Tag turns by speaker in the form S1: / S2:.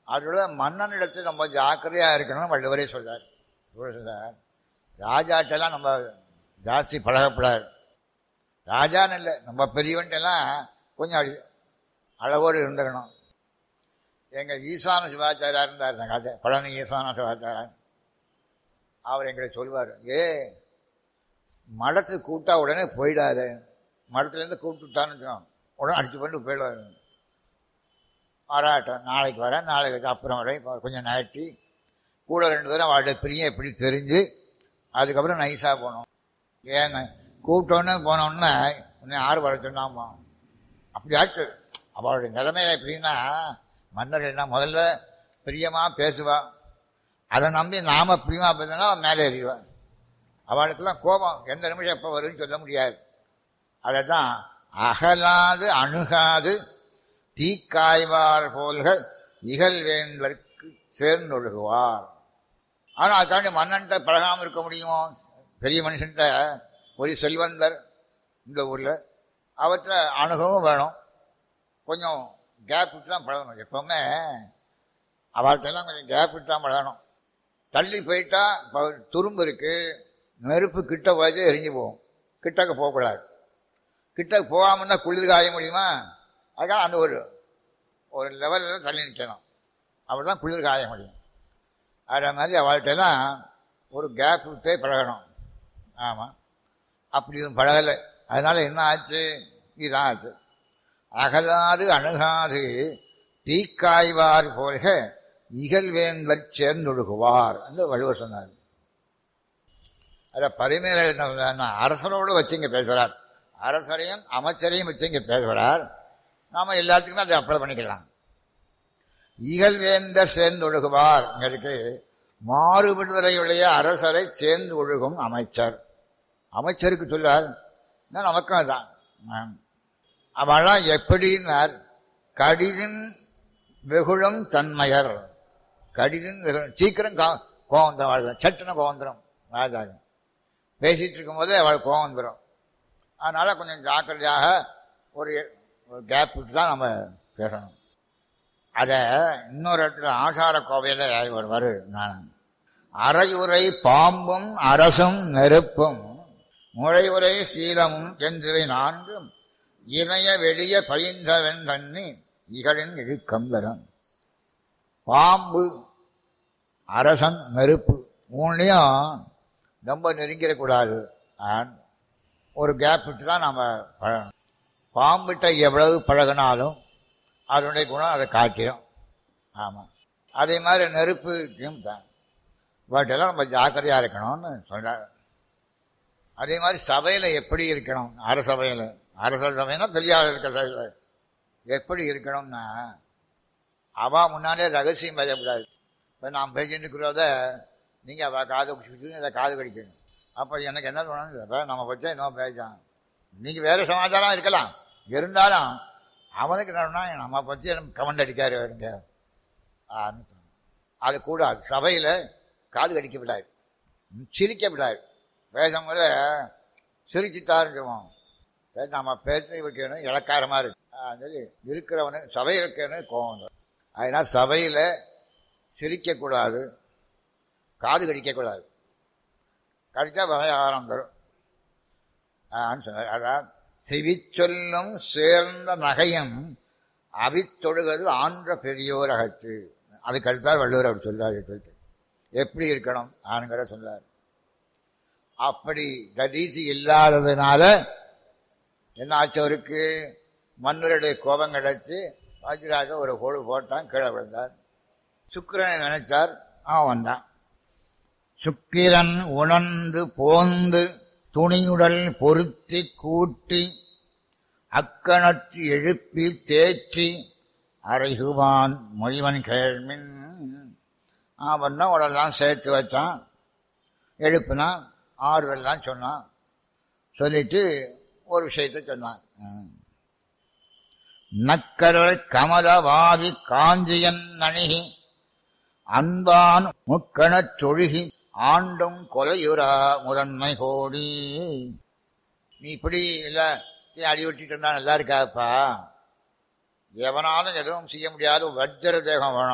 S1: அதோட மன்னனிடத்தில் நம்ம ஜாக்கிரதையா இருக்கணும் வள்ளுவரே சொல்றார் இவர் சொல்றார் ராஜாட்டெல்லாம் நம்ம ஜாஸ்தி பழகப்படாது ராஜான்னு இல்லை நம்ம பெரியவன்ட்டெல்லாம் கொஞ்சம் அடி அளவோடு இருந்துக்கணும் எங்கள் ஈசான சிவாச்சாரியா இருந்தார் இந்த கதை பழனி ஈசான சிவாச்சாரன் அவர் எங்களை சொல்வார் ஏ மடத்துக்கு கூட்டா உடனே போயிடாது மடத்துலேருந்து கூப்பிட்டுட்டான்னு வச்சுக்கோங்க. உடனே அடிச்சு பண்ணிட்டு போயிடுவார் வராட்டம் நாளைக்கு வரேன் நாளைக்கு அப்புறம் வரேன் இப்போ கொஞ்சம் நகட்டி கூட ரெண்டு பேரும் அவளுடைய பிரியம் எப்படி தெரிஞ்சு அதுக்கப்புறம் நைஸாக போனோம் ஏன்னு கூப்பிட்டோன்னே போனோன்னே இன்னும் யார் வர சொன்னாமா அப்படி ஆச்சு அவளுடைய நிலைமையில எப்படின்னா மன்னர் என்ன முதல்ல பிரியமாக பேசுவா அதை நம்பி நாம பிரியமா பேசினா அவன் மேலே ஏறிடுவான் அவளுக்கெல்லாம் கோபம் எந்த நிமிஷம் எப்போ வரும்னு சொல்ல முடியாது அதை தான் அகலாது அணுகாது தீக்காய்வார் போல்க இகழ்வேந்தற்கு சேர்ந்தொழுகுவார் ஆனால் அதுக்காண்டி மன்னன்ட்ட பழகாமல் இருக்க முடியுமோ பெரிய மனுஷன்ட்ட ஒரு செல்வந்தர் இந்த ஊரில் அவற்றை அணுகவும் வேணும் கொஞ்சம் கேப் விட்டு தான் பழகணும் எப்பவுமே அவள்கிட்டலாம் கொஞ்சம் கேப் விட்டு தான் பழகணும் தள்ளி போயிட்டா இப்போ துரும்பு இருக்கு நெருப்பு கிட்ட போய் எரிஞ்சு போகும் கிட்டக்க போகக்கூடாது கிட்டக்கு போகாமல் இருந்தால் குளிர் காய முடியுமா அதுக்காக அந்த ஒரு ஒரு லெவலில் தள்ளி நிற்கணும் அப்படி தான் குளிர் காய முடியும் அதே மாதிரி அவள்கிட்டலாம் ஒரு கேப் விட்டே பழகணும் ஆமாம் அப்படி இதுவும் பழகலை அதனால என்ன ஆச்சு இதுதான் ஆச்சு அகலாது அணுகாது தீக்காய்வார் போல்க இகழ்வேந்தர் சேர்ந்தொழுகுவார் என்று வள்ளுவர் சொன்னார் அதில் பரிமையில என்ன சொல்றாருன்னா, அரசரோடு வச்சு இங்கே பேசுகிறார் அரசரையும் அமைச்சரையும் வச்சு இங்கே பேசுகிறார் நாம எல்லாத்துக்குமே அதை அப்ளை பண்ணிக்கலாம் இகழ்வேந்தர் சேர்ந்து ஒழுகுவார் இங்க இருக்கு மாறுபடுதலையுடைய அரசரை சேர்ந்து ஒழுகும் அமைச்சர் அமைச்சருக்கு சொல்லார் இன்னும் நமக்கும் அதான் ஆம். அவெல்லாம் எப்படின்னார் கடிதின் வெகுளும் தன்மையர் கடிதின் வெகுளும் சீக்கிரம் கா- கோவம் வந்துடும் வாழ்க்கை சட்டுன்னு கோவம் வந்துடும் ராஜாக்கு பேசிட்டு இருக்கும்போதே அவள் கோவம் வந்துடும் அதனால கொஞ்சம் ஜாக்கிரதையாக ஒரு ஒரு கேப் விட்டு தான் நம்ம பேசணும் அதை இன்னொரு இடத்துல ஆசார கோவையில் வருவார் நான் அரையுறை பாம்பும் அரசும் நெருப்பும் முறையுறை சீலமும் என்றவை நான்கும் இணைய வெளிய பயின்றவன் தண்ணி இகழின் இழுக்கம் தரும் பாம்பு அரசன் நெருப்பு மூணுலையும் ரொம்ப நெருங்கிடக்கூடாது And ஒரு கேப் விட்டு தான் நம்ம பழகணும் பாம்பிட்ட எவ்வளவு பழகினாலும் அதனுடைய குணம் அதை காட்டிடும் ஆமாம் அதே மாதிரி நெருப்புக்கும் தான் பட்டெல்லாம் நம்ம ஜாக்கிரதையாக இருக்கணும்னு சொல்கிறார் அதே மாதிரி சபையில் எப்படி இருக்கணும் அரசபையில் அரசர் சபைனா பெரியார் இருக்க சபையில் எப்படி இருக்கணும்னா அவா முன்னாலே ரகசியம் பேசக்கூடாது இப்போ நான் பேசிட்டு இருக்கிறத நீங்கள் அவள் காது பிடிச்சிட்டு அதை காது கடிக்கணும் அப்போ எனக்கு என்ன தோணுது அப்போ நம்ம பற்றி இன்னும் பேசான் நீங்கள் வேறு சமாச்சாரம் இருக்கலாம் இருந்தாலும் அவனுக்கு என்னன்னா நம்ம பற்றி கமெண்ட் அடிக்காரு வருங்க ஆன்னு தோணும். அது கூடாது சபையில் காது கடிக்க விடாது சிரிக்க விடாது பேசும்போது சிரிச்சுட்டாருன்னு சொல்லுவோம் சரி நம்ம பேச வைக்கணும் இலக்காரமாக இருக்கு ஆ, சொல்லி இருக்கிறவனு சபையில் இருக்கணும் கோவம் வந்துடும். அதனால் சபையில் சிரிக்கக்கூடாது காது கடிக்கக்கூடாது கடிச்சா விவகாரம் தரும் ஆன்னு சொன்னார் அதான் செவிச்சொல்லும் சேர்ந்த நகையும் அவித்தொழுகது ஆன்ற பெரியோர் அகத்து அதுக்கு அடுத்தார் வள்ளுவர் அப்படி சொல்றாரு சொல்லிட்டு எப்படி இருக்கணும் ஆணுங்கிற சொல்றார் அப்படி கதீசி இல்லாததுனால என்ன ஆச்சு அவருக்கு மன்னருடைய கோபம் கிடைச்சு வாஜ்ராஜ ஒரு கோடு போட்டான் கீழே விழுந்தார் சுக்கிரனை நினைச்சார் அவன் வந்தான் சுக்கிரன் உணர்ந்து போந்து துணியுடல் பொருத்தி கூட்டி அக்கணத்து எழுப்பி தேற்றி அரைகுவான் மொழிவன் கேள்மின் அவன் தான் உடலாம் சேர்த்து வச்சான் எழுப்புனான் ஆறுதல்லாம் சொன்னான் சொல்லிட்டு ஒரு விஷயத்த சொன்னான் ம். நக்கரல் கமலவாவி காஞ்சியன் அணுகி அன்பான் முக்கணத் தொழுகி ஆண்டும் கொலையுறா முதன்மை கோடி நீ இப்படி இல்ல நீ அடி விட்டுட்டு இருந்தா நல்லா இருக்காப்பா எவனாலும் எதுவும் செய்ய முடியாத வஜ்ர தேகம் வேணும்